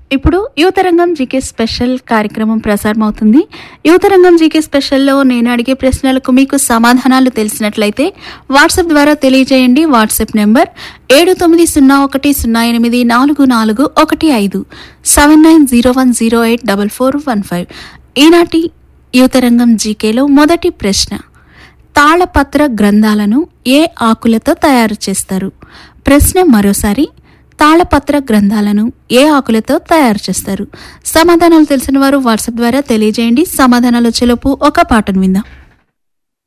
ఇప్పుడు యువతరంగం GK special కార్యక్రమం ప్రసారం అవుతుంది యువతరంగం జీకే స్పెషల్లో నేను అడిగే ప్రశ్నలకు మీకు సమాధానాలు తెలిసినట్లయితే వాట్సాప్ ద్వారా తెలియజేయండి వాట్సాప్ నెంబర్ ఏడు తొమ్మిది సున్నా ఒకటి సున్నా ఎనిమిది నాలుగు నాలుగు ఒకటి ఐదు seven nine zero one zero eight double four one five ఈనాటి యువతరంగం జీకేలో మొదటి ప్రశ్న తాళపత్ర గ్రంథాలను ఏ ఆకులతో తయారు చేస్తారు ప్రశ్న మరోసారి తాళపత్ర గ్రంథాలను ఏ ఆకులతో తయారు చేస్తారు సమాధానాలు తెలిసిన వారు వాట్సాప్ ద్వారా తెలియజేయండి సమాధానాలు వచ్చేలోపు ఒక పాటను విందాం